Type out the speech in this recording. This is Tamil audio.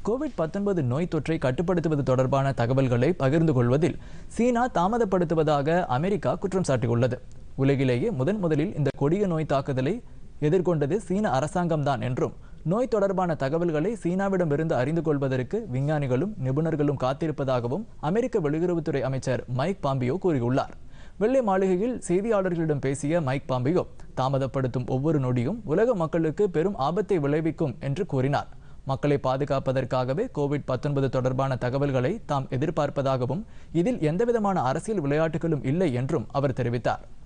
கோவிட் 19 நோய் தொற்றை கட்டுப்படுத்துவது தொடர்பான தகவல்களை பகிர்ந்து கொள்வதில் சீனா தாமதப்படுத்துவதாக அமெரிக்கா குற்றம் சாட்டியுள்ளது உலகிலேயே முதன் முதலில் இந்த கொடிய நோய் தாக்குதலை எதிர்கொண்டது சீன அரசாங்கம்தான் என்றும் நோய் தொடர்பான தகவல்களை சீனாவிடமிருந்து அறிந்து கொள்வதற்கு விஞ்ஞானிகளும் நிபுணர்களும் காத்திருப்பதாகவும் அமெரிக்க வெளியுறவுத்துறை அமைச்சர் மைக் பாம்பியோ கூறியுள்ளார் வெள்ளை மாளிகையில் செய்தியாளர்களிடம் பேசிய மைக் பாம்பியோ தாமதப்படுத்தும் ஒவ்வொரு நொடியும் உலக மக்களுக்கு பெரும் ஆபத்தை விளைவிக்கும் என்று கூறினார் மக்களை பாதுகாப்பதற்காகவே கோவிட் 19 தொடர்பான தகவல்களை தாம் எதிர்பார்ப்பதாகவும் இதில் எந்தவிதமான அரசியல் விளையாட்டுகளும் இல்லை என்றும் அவர் தெரிவித்தார்